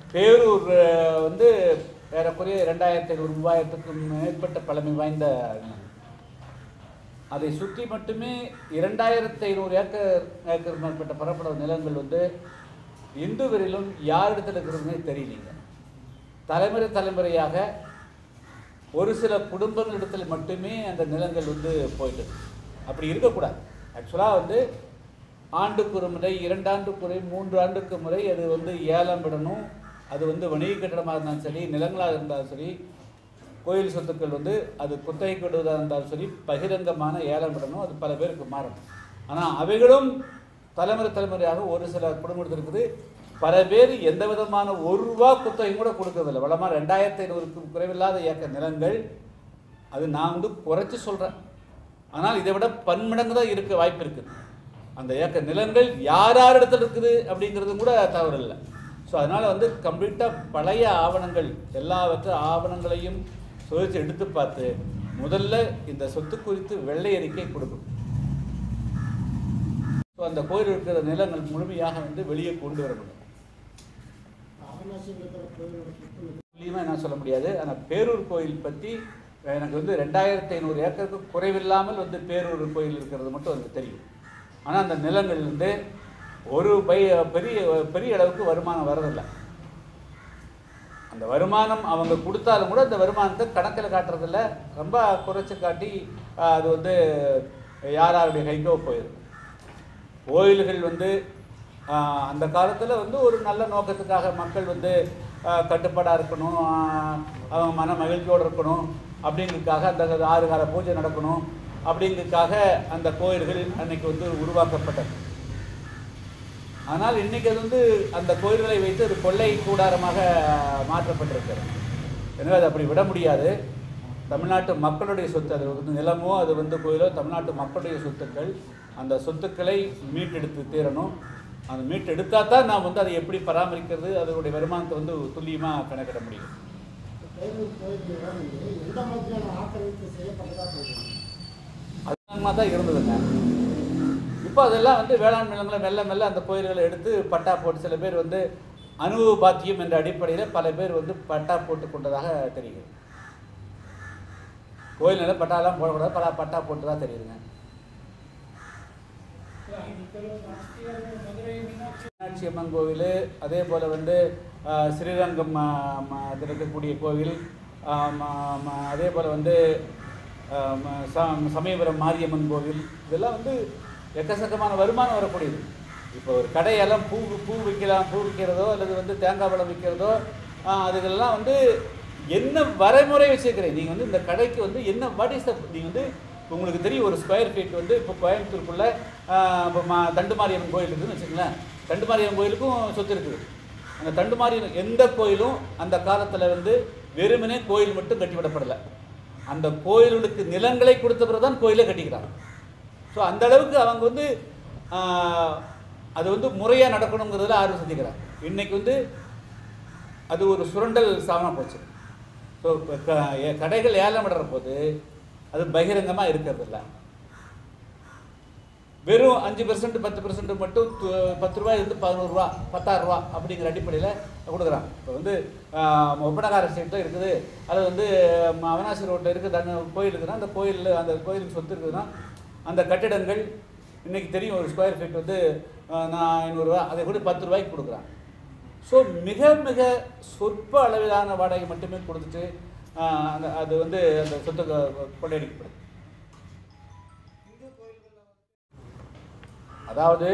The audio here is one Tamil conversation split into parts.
பேரூர் அஹ், வந்து ஏறக்குறைய ரெண்டாயிரத்தி ஐநூறு மூவாயிரத்துக்கும் மேற்பட்ட பழமை வாய்ந்த நிலம். அதை சுற்றி மட்டுமே இரண்டாயிரத்தி ஐநூறு ஏக்கர் ஏக்கர் மேற்பட்ட பரப்பளவு நிலங்கள் வந்து இந்து வரையிலும் யாரிடத்தில் இருக்கிறதுனே தெரியலீங்க தலைமுறை தலைமுறையாக ஒரு சில குடும்பங்களிடத்தில் மட்டுமே அந்த நிலங்கள் வந்து போயிட்டு இருக்கு. அப்படி இருக்கக்கூடாது ஆக்சுவலாக வந்து ஆண்டுக்கு ஒரு முறை இரண்டாண்டுக்கு முறை மூன்று ஆண்டுக்கு முறை அது வந்து ஏலம் விடணும் அது வந்து வணிக கட்டடமாக இருந்தாலும் சரி நிலங்களாக இருந்தாலும் சரி கோயில் சொத்துக்கள் வந்து அது குத்தகைக்கு விடுவதாக இருந்தாலும் சரி பகிரங்கமான ஏலம் விடணும் அது பல பேருக்கு மாறணும் ஆனால் அவைகளும் தலைமுறை தலைமுறையாக ஒரு சில குடும்பத்தில் இருக்குது பல பேர் எந்த விதமான ஒரு ரூபா குத்தகை கூட கொடுக்கறதில்ல வளமாக ரெண்டாயிரத்தி ஐநூறுக்கும் குறைவில்லாத ஏக்கர் நிலங்கள் அது நான் வந்து குறைச்சி சொல்கிறேன் ஆனால் இதை விட பன்மடங்கு தான் இருக்க வாய்ப்பு இருக்குது அந்த ஏக்கர் நிலங்கள் யார் யார் இடத்துல இருக்குது அப்படிங்கிறது கூட தவறு இல்லை ஸோ அதனால் வந்து கம்ப்ளீட்டாக பழைய ஆவணங்கள் எல்லாவற்ற ஆவணங்களையும் சோதித்து எடுத்து பார்த்து முதல்ல இந்த சொத்து குறித்து வெள்ளை அறிக்கை கொடுக்கும் ஸோ அந்த கோயில் இருக்கிற நிலங்கள் முழுமையாக வந்து வெளியே கொண்டு வர முடியும் துல்லியமாக என்ன சொல்ல முடியாது ஆனால் பேரூர் கோயில் பற்றி எனக்கு வந்து ரெண்டாயிரத்தி ஐநூறு ஏக்கருக்கு குறைவில்லாமல் வந்து பேரூர் கோயில் இருக்கிறது மட்டும் எனக்கு தெரியும் ஆனால் அந்த நிலங்கள் வந்து ஒரு பை பெரிய பெரிய அளவுக்கு வருமானம் வரதில்லை அந்த வருமானம் அவங்க கொடுத்தாலும் கூட அந்த வருமானத்தை கணக்கில் காட்டுறதில்ல ரொம்ப குறைச்சி காட்டி ஆஹ், அது வந்து யார் யாருடைய கைக்கோ போயிடும் கோயில்கள் வந்து ஆஹ், அந்த காலத்தில் வந்து ஒரு நல்ல நோக்கத்துக்காக மக்கள் வந்து கட்டுப்பாடாக இருக்கணும் ஆஹ், அவங்க மன மகிழ்ச்சியோடு இருக்கணும் அப்படிங்கிறதுக்காக அந்த ஆறு கால பூஜை நடக்கணும் அப்படிங்கிறதுக்காக அந்த கோயில்கள் அன்னைக்கு வந்து உருவாக்கப்பட்டது ஆனால் இன்னைக்கு அது வந்து அந்த கோயில்களை வைத்து ஒரு கொள்ளை கூடாரமாக மாற்றப்பட்டிருக்கிறது எனவே அதை அப்படி விட முடியாது தமிழ்நாட்டு மக்களுடைய சொத்து அது வந்து நிலமோ அது வந்து கோயிலோ தமிழ்நாட்டு மக்களுடைய சொத்துக்கள் அந்த சொத்துக்களை மீட்டெடுத்து தீரணும் அந்த மீட்டெடுத்தா தான் நான் வந்து அதை எப்படி பராமரிக்கிறது அதனுடைய வருமானத்தை வந்து துல்லியமாக கணக்கிட முடியும் எந்த மாதிரியான ஆக்கிரமிப்பு செய்யப்பட்டதா சொல்றீங்க அதிகமாக தான் இருந்ததுங்க இப்போ அதெல்லாம் வந்து வேளாண் நிலங்களை மெல்ல மெல்ல அந்த கோயில்களை எடுத்து பட்டா போட்டு சில பேர் வந்து அனுபவ பாத்தியம் என்ற அடிப்படையில் பல பேர் வந்து பட்டா போட்டு கொண்டதாக தெரிகிறது கோயில் நிலம் பட்டாலாம் போடக்கூடாது பல பட்டா போட்டு தான் தெரியுதுங்க மீனாட்சி அம்மன் கோவில் அதே போல் வந்து ஆஹ், ஸ்ரீரங்கம் ஆஹ், ம- இது இருக்கக்கூடிய கோவில் ஆஹ், ம- ம- அதே போல் வந்து ஆஹ், ம- ச- சமயபுரம் மாரியம்மன் கோவில் இதெல்லாம் வந்து எக்கச்சக்கமான வருமானம் வரக்கூடியது இப்போ ஒரு கடையெல்லாம் பூ பூ விற்கலாம் பூ விற்கிறதோ அல்லது வந்து தேங்காய் பழம் விற்கிறதோ ஆஹ், அதுக்கெல்லாம் வந்து என்ன வரைமுறை வச்சுருக்கிறேன் நீங்கள் வந்து இந்த கடைக்கு வந்து என்ன வாட் இஸ் த நீங்கள் வந்து இப்போ உங்களுக்கு தெரியும் ஒரு ஸ்கொயர் ஃபீட் வந்து இப்போ கோயம்புத்தூருக்குள்ள ஆஹ், இப்போ மா தண்டுமாரியம்மன் கோயில் இருக்குதுன்னு வச்சுங்களேன் தண்டுமாரியம்மன் கோயிலுக்கும் சொத்து இருக்குது அந்த தண்டுமாரியம்மன் எந்த கோயிலும் அந்த காலத்தில் வந்து வெறுமனே கோயில் மட்டும் கட்டிவிடப்படலை அந்த கோயிலுக்கு நிலங்களை கொடுத்த பிறகு தான் கோயிலே கட்டிக்கிறாங்க ஸோ அந்த அளவுக்கு அவங்க வந்து ஆஹ், அது வந்து முறையாக நடக்கணுங்கிறதுல ஆர்வம் செஞ்சுக்கிறாங்க இன்னைக்கு வந்து அது ஒரு சுரண்டல் சாதனம் போச்சு ஸோ கடைகள் ஏலம் விடுற போது அது பகிரங்கமாக இருக்கிறது இல்ல வெறும் அஞ்சு பெர்சன்ட் பத்து பெர்சன்ட் மட்டும் து- பத்து ரூபாய் இருந்து பதினோரு ரூபா பத்தாயிரம் ரூபா அப்படிங்கிற அடிப்படையில் கொடுக்குறாங்க இப்போ வந்து ஆஹ், ஒப்பனக்கார ஸ்ட்ரீட்டில் இருக்குது அது வந்து ம- அவனாசி ரோட்டில் இருக்குது அந்த கோயில் இருக்குதுன்னா அந்த கோயிலில் அந்த கோயிலுக்கு சொத்து இருக்குதுன்னா அந்த கட்டிடங்கள் இன்னைக்கு தெரியும் ஒரு ஸ்கொயர் ஃபீட் வந்து ஆஹ், நான் ஐநூறுரூவா அதை கூட பத்து ரூபாய்க்கு கொடுக்குறாங்க ஸோ மிக மிக சொற்ப அளவிலான வாடகை மட்டுமே கொடுத்துட்டு ஆஹ், அந்த அது வந்து அந்த சொத்து கொ- கொள்ளையடிக்கப்படுது அதாவது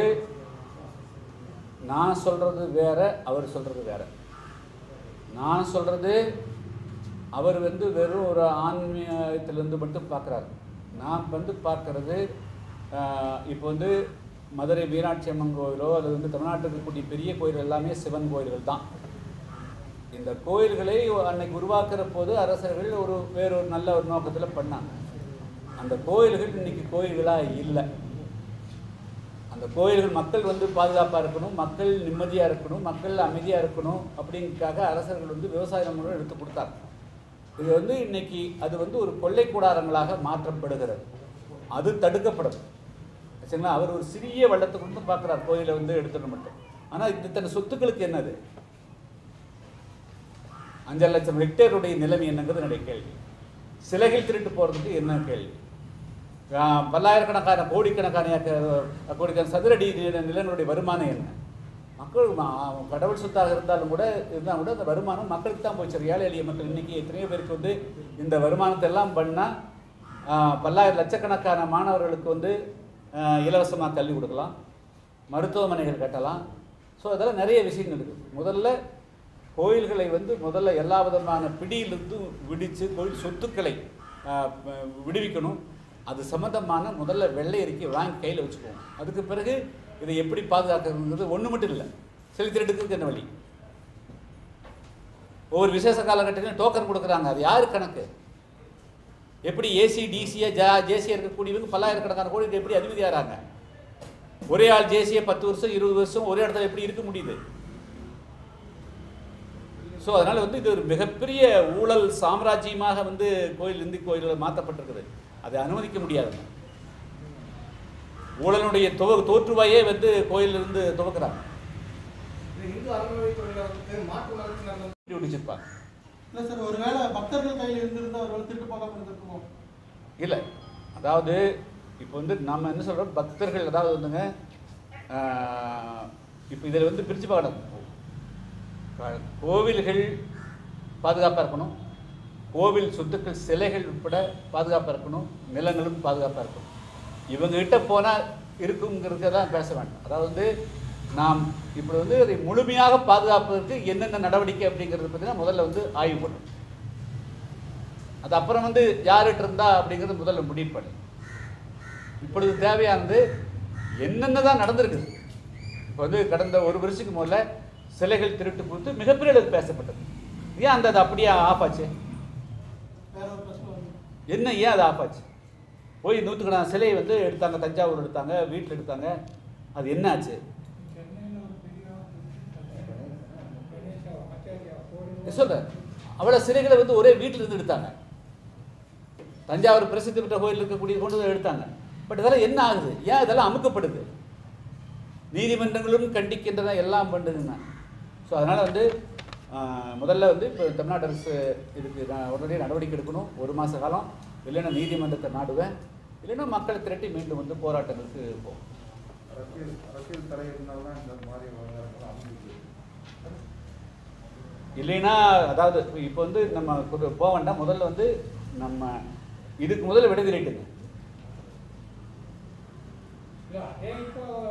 நான் சொல்கிறது வேற அவர் சொல்கிறது வேற நான் சொல்கிறது அவர் வந்து வெறும் ஒரு ஆன்மீகத்திலிருந்து மட்டும் பார்க்குறாரு நான் வந்து பார்க்கறது ஆஹ், இப்போ வந்து மதுரை மீனாட்சி அம்மன் கோயிலோ அல்லது வந்து தமிழ்நாட்டில் இருக்கக்கூடிய பெரிய கோயில் எல்லாமே சிவன் கோயில்கள் தான் இந்த கோயில்களை அன்னைக்கு உருவாக்குற போது அரசர்கள் ஒரு வேறொரு நல்ல ஒரு நோக்கத்தில் பண்ணாங்க அந்த கோயில்கள் இன்னைக்கு கோயில்களாக இல்லை அந்த கோயில்கள் மக்கள் வந்து பாதுகாப்பாக இருக்கணும் மக்கள் நிம்மதியாக இருக்கணும் மக்கள் அமைதியாக இருக்கணும் அப்படிங்கிறதுக்காக அரசர்கள் வந்து விவசாய முறை எடுத்து கொடுத்தாங்க இது வந்து இன்னைக்கு அது வந்து ஒரு கொள்ளை கூடாரங்களாக மாற்றப்படுகிறது அது தடுக்கப்படும் சரிங்களா அவர் ஒரு சிறிய வெள்ளத்தை கொண்டு பார்க்குறார் கோயிலை வந்து எடுத்துட மட்டும் ஆனால் இத்தனை சொத்துக்களுக்கு என்னது அஞ்சரை லட்சம் ஹெக்டேருடைய நிலைமை என்னங்கிறது என்னுடைய கேள்வி சிலைகள் திருட்டு போகிறதுக்கு என்ன கேள்வி ஆஹ் பல்லாயிரக்கணக்கான கோடிக்கணக்கான ஏக்கர், கோடிக்கணக்கான சதுரடி நில- நிலங்களுடைய வருமானம் என்ன மக்கள் ம- கடவுள் சொத்தாக இருந்தாலும் கூட இருந்தால் கூட அந்த வருமானம் மக்களுக்கு தான் போச்சு ஏழை எளிய மக்கள் இன்னைக்கு எத்தனையோ பேருக்கு வந்து இந்த வருமானத்தை எல்லாம் பண்ணால் பல்லாயிரம் லட்சக்கணக்கான மாணவர்களுக்கு வந்து இலவசமாக கல்வி கொடுக்கலாம் மருத்துவமனைகள் கட்டலாம் ஸோ அதெல்லாம் நிறைய விஷயங்கள் இருக்குது முதல்ல கோயில்களை வந்து முதல்ல எல்லா விதமான பிடியிலிருந்து விடித்து கோயில் சொத்துக்களை ஆஹ், ப- விடுவிக்கணும் அது சம்மந்தமான முதல்ல வெள்ளை அறிக்கை வாங்கி கையில் வச்சுக்குவோம் அதுக்கு பிறகு இதை எப்படி பாதுகாக்கிறதுங்கிறது ஒன்று மட்டும் இல்லை சில திருட்டுக்கு என்ன வழி ஒவ்வொரு விசேஷ காலகட்டத்திலும் டோக்கன் கொடுக்குறாங்க அது யாரு கணக்கு எப்படி ஏசி டிசியா ஜா ஜேசியா இருக்கக்கூடியவங்க பல்லாயிரக்கணக்கான கோடிக்கு எப்படி அதிபதியாகிறாங்க ஒரே ஆள் ஜேசியை பத்து வருஷம் இருபது வருஷம் ஒரே இடத்துல எப்படி இருக்க முடியுது ஸோ அதனால் வந்து இது ஒரு மிகப்பெரிய ஊழல் சாம்ராஜ்யமாக வந்து கோயில் இந்து கோயில்கள் மாற்றப்பட்டிருக்குது அதை அனுமதிக்க முடியாது ஊழலுடைய துவ தோற்றுவாயே வந்து கோயிலிருந்து துவக்குறாங்க இது இந்து அறநிலையத்துறையில வந்து மாற்று மதத்தினர் வந்து இப்படி பிடிச்சிருப்பாங்க இல்லை சார் ஒருவேளை பக்தர்கள் கையில் இருந்திருந்தா ஒருவேளை திருட்டு போகாமல் இருந்திருக்குமோ இல்லை அதாவது இப்போ வந்து நம்ம என்ன சொல்கிறோம் பக்தர்கள் அதாவது வந்துங்க இப்போ இதில் வந்து பிரித்து பார்க்கணும் க- கோவில்கள் பாதுகாப்பாக இருக்கணும் கோவில் சொத்துக்கள் சிலைகள் உட்பட பாதுகாப்பாக இருக்கணும் நிலங்களும் பாதுகாப்பாக இருக்கணும் இவங்ககிட்ட போனால் இருக்குங்கிறத தான் பேச வேண்டாம் அதாவது வந்து நாம் இப்படி வந்து அதை முழுமையாக பாதுகாப்பதற்கு என்னென்ன நடவடிக்கை அப்படிங்கிறத பற்றினா முதல்ல வந்து ஆய்வு பண்ணணும் அது அப்புறம் வந்து யார்கிட்ட இருந்தா அப்படிங்கிறது முதல்ல முடிவு பண்ணு இப்பொழுது தேவையானது என்னென்ன தான் நடந்திருக்குது இப்போ வந்து கடந்த ஒரு வருஷத்துக்கு முதல்ல சிலைகள் திருட்டு குறித்து மிகப்பெரிய அளவுக்கு பேசப்பட்டது ஏன் அந்த அது அப்படியே ஆஃப் ஆச்சு வேற ஒரு பிரச்சனை வந்து என்ன ஏன் அது ஆஃப் ஆச்சு போய் நூற்றுக்கணக்கான சிலையை வந்து எடுத்தாங்க தஞ்சாவூர் எடுத்தாங்க வீட்டில் எடுத்தாங்க அது என்ன ஆச்சு சொல்கிறேன் அவ்வளோ சிலைகளை வந்து ஒரே வீட்டில் இருந்து எடுத்தாங்க தஞ்சாவூர் பிரசித்தி பெற்ற கோயில் இருக்கக்கூடிய கொண்டு வந்து எடுத்தாங்க பட் இதெல்லாம் என்ன ஆகுது ஏன் இதெல்லாம் அமுக்கப்படுது நீதிமன்றங்களும் கண்டிக்கின்றன எல்லாம் பண்ணுதுங்க ஸோ அதனால் வந்து ஆஹ், முதல்ல வந்து இப்போ தமிழ்நாடு அரசு இதுக்கு நான் உடனடியாக நடவடிக்கை எடுக்கணும் ஒரு மாத காலம் இல்லைன்னா நீதிமன்றத்தை நாடுவேன் இல்லைன்னா மக்களை திரட்டி மீண்டும் வந்து போராட்டங்களுக்கு போகும் அரசியல் அரசியல் தடை இருந்தால்தான் இந்த மாதிரி விவகாரங்கள் அமைஞ்சிருக்கு இல்லைன்னா அதாவது இப்போ வந்து நம்ம கொண்டு போக வேண்டாம் முதல்ல வந்து நம்ம இதுக்கு முதல்ல விடுதலைட்டுங்க இல்ல, அதே இப்போ